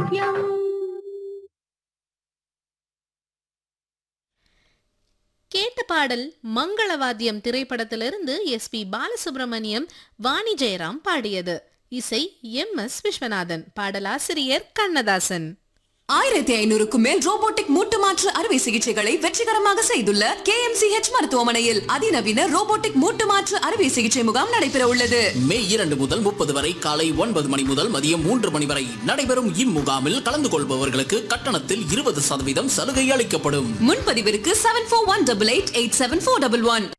ஆரோக்கியம் கேட்ட பாடல் மங்களவாத்தியம் திரைப்படத்திலிருந்து எஸ் பி பாலசுப்ரமணியம் வாணி ஜெயராம் பாடியது இசை எம் எஸ் விஸ்வநாதன் பாடலாசிரியர் கண்ணதாசன் ஆயிரத்தி ஐநூறுக்கும் மேல் ரோபோட்டிக் மூட்டு மாற்று அறுவை சிகிச்சைகளை வெற்றிகரமாக செய்துள்ள கே மருத்துவமனையில் அதிநவீன ரோபோட்டிக் மூட்டு மாற்று அறுவை சிகிச்சை முகாம் நடைபெற உள்ளது மே இரண்டு முதல் முப்பது வரை காலை ஒன்பது மணி முதல் மதியம் மூன்று மணி வரை நடைபெறும் இம்முகாமில் கலந்து கொள்பவர்களுக்கு கட்டணத்தில் இருபது சதவீதம் சலுகை அளிக்கப்படும் முன்பதிவிற்கு seven four one double eight eight seven four double one